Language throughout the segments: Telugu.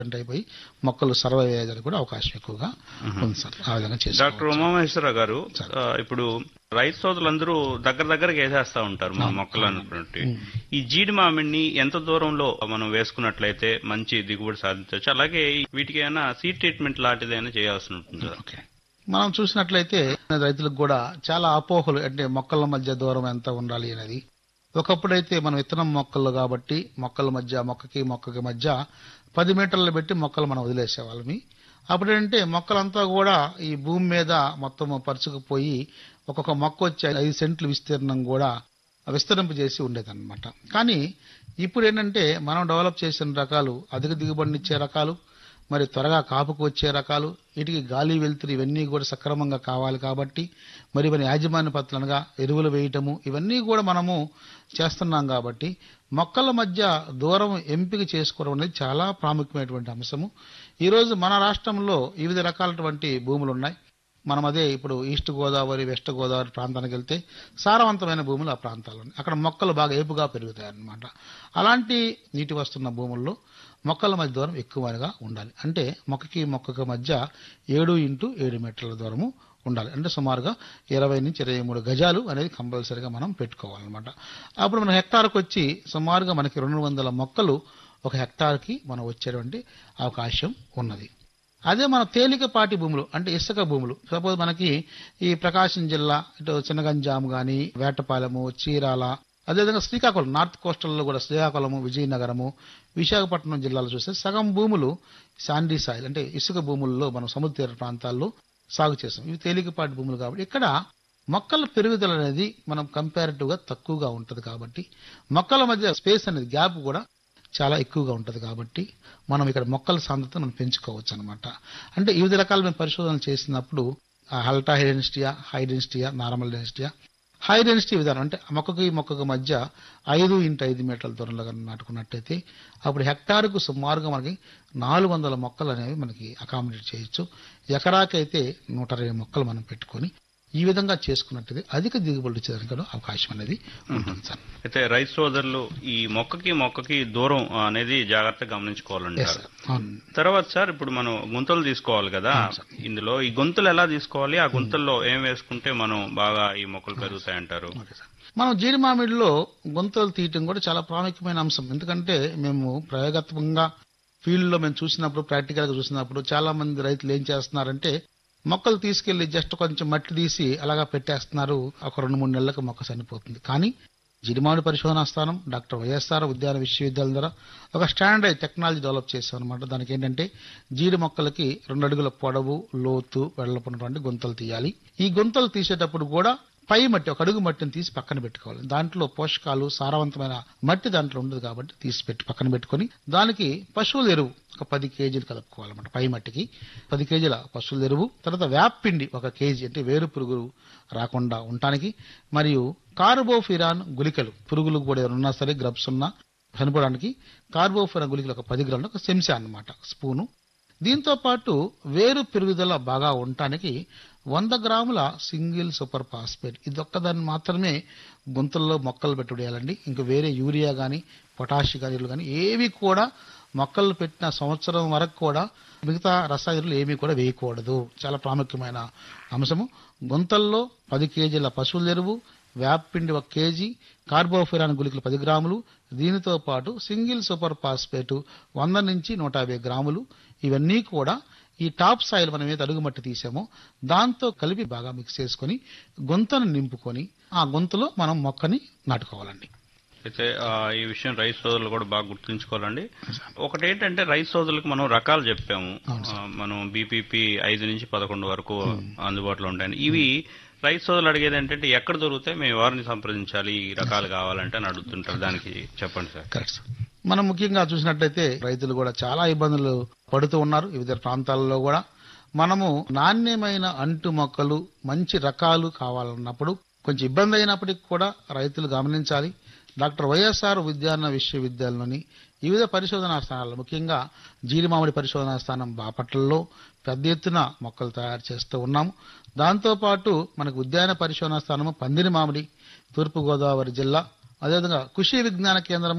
అంటే అయిపోయి మొక్కలు సర్వైవ్ అయ్యేదానికి కూడా అవకాశం ఎక్కువగా ఉంది సార్ ఆ విధంగా డాక్టర్ చేసుకోవచ్చు ఉమామహేశ్వరరావు గారు సార్. ఆ, ఇప్పుడు రైతు సోదరులందరూ దగ్గర దగ్గరకి వేసేస్తా ఉంటారు మన మొక్కలు అనుకున్నట్టు ఈ జీడి మామిడిని ఎంత దూరంలో మనం వేసుకున్నట్లయితే మంచి దిగుబడి సాధించవచ్చు అలాగే వీటికి ఏమైనా సీడ్ ట్రీట్మెంట్ లాంటిది అయినా చేయాల్సి ఉంటుంది కదా ఓకే మనం చూసినట్లయితే రైతులకు కూడా చాలా అపోహలు అంటే మొక్కల మధ్య దూరం ఎంత ఉండాలి అనేది ఒకప్పుడైతే మనం విత్తనం మొక్కలు కాబట్టి మొక్కల మధ్య మొక్కకి మొక్కకి మధ్య పది మీటర్లు పెట్టి మొక్కలు మనం వదిలేసేవాళ్ళమి అప్పుడేంటే మొక్కలంతా కూడా ఈ భూమి మీద మొత్తం పరుచుకుపోయి ఒక్కొక్క మొక్క వచ్చి ఐదు సెంట్లు విస్తీర్ణం కూడా విస్తరింప చేసి ఉండేదన్నమాట కానీ ఇప్పుడు ఏంటంటే మనం డెవలప్ చేసిన రకాలు అధిక దిగుబడినిచ్చే రకాలు మరి త్వరగా కాపుకు వచ్చే రకాలు వీటికి గాలి వెలుతురు ఇవన్నీ కూడా సక్రమంగా కావాలి కాబట్టి మరి మన యాజమాన్య పత్రులు అనగా ఎరువులు వేయటము ఇవన్నీ కూడా మనము చేస్తున్నాం కాబట్టి మొక్కల మధ్య దూరం ఎంపిక చేసుకోవడం అనేది చాలా ప్రాముఖ్యమైనటువంటి అంశము ఈరోజు మన రాష్ట్రంలో వివిధ రకాలటువంటి భూములు ఉన్నాయి మనం అదే ఇప్పుడు ఈస్ట్ గోదావరి వెస్ట్ గోదావరి ప్రాంతానికి వెళ్తే సారవంతమైన భూములు ఆ ప్రాంతాల్లో ఉన్నాయి అక్కడ మొక్కలు బాగా ఏపుగా పెరుగుతాయి అన్నమాట అలాంటి నీటి వస్తున్న భూముల్లో మొక్కల మధ్య దూరం ఎక్కువగా ఉండాలి అంటే మొక్కకి మొక్కకి మధ్య ఏడు ఇంటూ ఏడు మీటర్ల దూరము ఉండాలి అంటే సుమారుగా ఇరవై నుంచి ఇరవై మూడు గజాలు అనేది కంపల్సరీగా మనం పెట్టుకోవాలన్నమాట అప్పుడు మన హెక్టార్కి వచ్చి సుమారుగా మనకి రెండు వందల మొక్కలు ఒక హెక్టార్కి మనం వచ్చేటువంటి అవకాశం ఉన్నది అదే మన తేలికపాటి భూములు అంటే ఇసుక భూములు సపోజ్ మనకి ఈ ప్రకాశం జిల్లా ఇటు చిన్నగంజాం గాని వేటపాలెము చీరాల అదేవిధంగా శ్రీకాకుళం నార్త్ కోస్టల్లో కూడా శ్రీకాకుళము విజయనగరము విశాఖపట్నం జిల్లాలో చూస్తే సగం భూములు శాండీ సాయిల్ అంటే ఇసుక భూముల్లో మనం సముద్ర తీర ప్రాంతాల్లో సాగు చేస్తాం ఇవి తేలికపాటి భూములు కాబట్టి ఇక్కడ మొక్కల పెరుగుదల అనేది మనం కంపారిటివ్ గా తక్కువగా ఉంటది కాబట్టి మొక్కల మధ్య స్పేస్ అనేది గ్యాప్ కూడా చాలా ఎక్కువగా ఉంటది కాబట్టి మనం ఇక్కడ మొక్కల సాంద్రత మనం పెంచుకోవచ్చు అనమాట అంటే వివిధ రకాల మేము పరిశోధనలు చేసినప్పుడు హల్టా హై డెన్సిటీయా హై డెన్సిటీయా నార్మల్ డెన్సిటీయా హై డెన్సిటీ విధానం అంటే మొక్కకి మొక్కకి మధ్య ఐదు ఇంటూ ఐదు మీటర్ల దూరంలో కనుక నాటుకున్నట్టయితే అప్పుడు హెక్టారుకు సుమారుగా మనకి నాలుగు వందల మొక్కలు అనేవి మనకి అకామిడేట్ చేయొచ్చు ఎకరాకైతే నూట ఇరవై మొక్కలు మనం పెట్టుకొని ఈ విధంగా చేసుకున్నట్టయితే అధిక దిగుబడి వచ్చేదానికి కూడా అవకాశం అనేది ఉంటుంది సార్ అయితే రైతు సోదరులు ఈ మొక్కకి మొక్కకి దూరం అనేది జాగ్రత్తగా ఎస్ గమనించుకోవాలంటారు సార్ అవును తర్వాత సార్ ఇప్పుడు మనం గుంతలు తీసుకోవాలి కదా ఇందులో ఈ గుంతలు ఎలా తీసుకోవాలి ఆ గుంతల్లో ఏం వేసుకుంటే మనం బాగా ఈ మొక్కలు పెరుగుతాయంటారు ఓకే సార్ మనం జీడి మామిడిలో గుంతలు తీయటం కూడా చాలా ప్రాముఖ్యమైన అంశం ఎందుకంటే మేము ప్రయోగాత్మకంగా ఫీల్డ్ లో మేము చూసినప్పుడు ప్రాక్టికల్ గా చూసినప్పుడు చాలా మంది రైతులు ఏం చేస్తున్నారంటే మొక్కలు తీసుకెళ్లి జస్ట్ కొంచెం మట్టి తీసి అలాగా పెట్టేస్తున్నారు ఒక రెండు మూడు నెలలకు మొక్క చనిపోతుంది కానీ జిడిమామిడి పరిశోధనా స్థానం డాక్టర్ వైఎస్ఆర్ ఉద్యాన విశ్వవిద్యాలయం ద్వారా ఒక స్టాండర్డ్ టెక్నాలజీ డెవలప్ చేశాం అనమాట దానికి ఏంటంటే జీడి మొక్కలకి రెండు అడుగుల పొడవు లోతు వెడల్పున్నటువంటి గుంతలు తీయాలి ఈ గుంతలు తీసేటప్పుడు కూడా పై మట్టి ఒక అడుగు మట్టిని తీసి పక్కన పెట్టుకోవాలి దాంట్లో పోషకాలు సారవంతమైన మట్టి దాంట్లో ఉండదు కాబట్టి తీసి పెట్టి పక్కన పెట్టుకొని దానికి పశువుల ఎరువు ఒక పది కేజీలు కలుపుకోవాలన్నమాట పై మట్టికి పది కేజీల పశువుల ఎరువు తర్వాత వేపిండి ఒక కేజీ అంటే వేరు పురుగులు రాకుండా ఉండటానికి మరియు కార్బోఫిరాన్ గుళికలు పురుగులు కూడా ఏమైనా ఉన్నా సరే గ్రబ్స్ ఉన్నా చనిపోవడానికి కార్బోఫిరాన్ గుళికలు ఒక పది గ్రాములు ఒక చెంచా అన్నమాట స్పూను దీంతో పాటు వేరు పెరుగుదల బాగా ఉండటానికి వంద గ్రాముల సింగిల్ సూపర్ ఫాస్ఫేట్ ఇది ఒక్కదాన్ని మాత్రమే గుంతల్లో మొక్కలు పెట్టుడేయాలండి ఇంకా వేరే యూరియా కానీ పొటాషి కానీ కానీ ఏవి కూడా మొక్కలు పెట్టిన సంవత్సరం వరకు కూడా మిగతా రసాయనాలు ఏమీ కూడా వేయకూడదు చాలా ప్రాముఖ్యమైన అంశము గుంతల్లో పది కేజీల పశువుల ఎరువు వేపపిండి ఒక కేజీ కార్బోఫిరాన్ గుళికలు పది గ్రాములు దీనితో పాటు సింగిల్ సూపర్ ఫాస్ఫేట్ వంద నుంచి నూట యాభై గ్రాములు ఇవన్నీ కూడా ఈ టాప్ సాయిల్ మనం ఏదైతే అడుగు మట్టి తీసామో దాంతో కలిపి బాగా మిక్స్ చేసుకొని గుంతను నింపుకొని ఆ గుంతలో మనం మొక్కని నాటుకోవాలండి అయితే ఆ, ఈ విషయం రైతు సోదరులు కూడా బాగా గుర్తుంచుకోవాలండి ఒకటి ఏంటంటే రైతు సోదరులకు మనం రకాలు చెప్పాము అవును ఆ, మనం బీపీపీ ఐదు నుంచి పదకొండు వరకు అందుబాటులో ఉంటాయి ఇవి రైతు సోదరులు అడిగేది ఏంటంటే ఎక్కడ దొరుకుతాయి మేము ఎవరిని సంప్రదించాలి ఈ రకాలు కావాలంటే అని అడుగుతుంటారు దానికి చెప్పండి సార్ కరెక్ట్ సార్ మనం ముఖ్యంగా చూసినట్లయితే రైతులు కూడా చాలా ఇబ్బందులు పడుతూ ఉన్నారు వివిధ ప్రాంతాల్లో కూడా మనము నాణ్యమైన అంటు మొక్కలు మంచి రకాలు కావాలన్నప్పుడు కొంచెం ఇబ్బంది అయినప్పటికీ కూడా రైతులు గమనించాలి డాక్టర్ వైఎస్ఆర్ ఉద్యాన విశ్వవిద్యాలయంలోని వివిధ పరిశోధనా స్థానాలు ముఖ్యంగా జీడిమామిడి పరిశోధనా స్థానం బాపట్లలో పెద్ద ఎత్తున మొక్కలు తయారు చేస్తూ ఉన్నాము దాంతోపాటు మనకు ఉద్యాన పరిశోధనా స్థానము పందిరి మామిడి తూర్పుగోదావరి జిల్లా అదేవిధంగా కృషి విజ్ఞాన కేంద్రము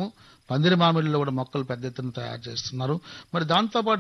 పందిరి మామిడిలో కూడా మొక్కలు పెద్ద ఎత్తున తయారు చేస్తున్నారు మరి దాంతోపాటు